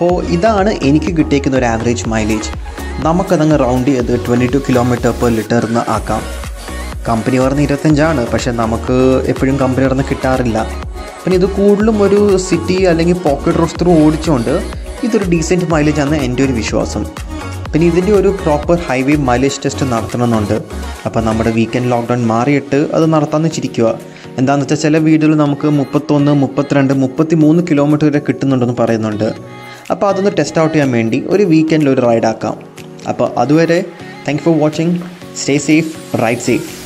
അപ്പോൾ ഇതാണ് എനിക്ക് കിട്ടിയേക്കുന്ന ഒരു ആവറേജ് മൈലേജ് നമുക്കതങ്ങ് റൗണ്ട് ചെയ്ത് twenty two kilometre per litre എന്ന് ആക്കാം കമ്പനി പറഞ്ഞ ഇരുപത്തഞ്ചാണ് പക്ഷേ നമുക്ക് എപ്പോഴും കമ്പനി പറഞ്ഞ് കിട്ടാറില്ല പിന്നെ ഇത് കൂടുതലും ഒരു സിറ്റി അല്ലെങ്കിൽ പോക്കറ്റ് റോഡ്സ് ത്രൂ ഓടിച്ചുകൊണ്ട് ഇതൊരു ഡീസൻറ്റ് മൈലേജ് ആണ് എൻ്റെ ഒരു വിശ്വാസം പിന്നെ ഇതിൻ്റെ ഒരു പ്രോപ്പർ ഹൈവേ മൈലേജ് ടെസ്റ്റ് നടത്തണമെന്നുണ്ട് അപ്പോൾ നമ്മുടെ വീക്കെൻഡ് ലോക്ക്ഡൗൺ മാറിയിട്ട് അത് നടത്താമെന്ന് വെച്ചിരിക്കുക എന്താണെന്ന് വെച്ചാൽ ചില വീടുകൾ നമുക്ക് മുപ്പത്തൊന്ന് മുപ്പത്തിരണ്ട് മുപ്പത്തി മൂന്ന് കിലോമീറ്റർ വരെ കിട്ടുന്നുണ്ടെന്ന് പറയുന്നുണ്ട് അപ്പോൾ അതൊന്ന് ടെസ്റ്റ് ഔട്ട് ചെയ്യാൻ വേണ്ടി ഒരു വീക്കെൻഡിൽ ഒരു റൈഡ് ആക്കാം അപ്പോൾ അതുവരെ thank for watching stay safe ride safe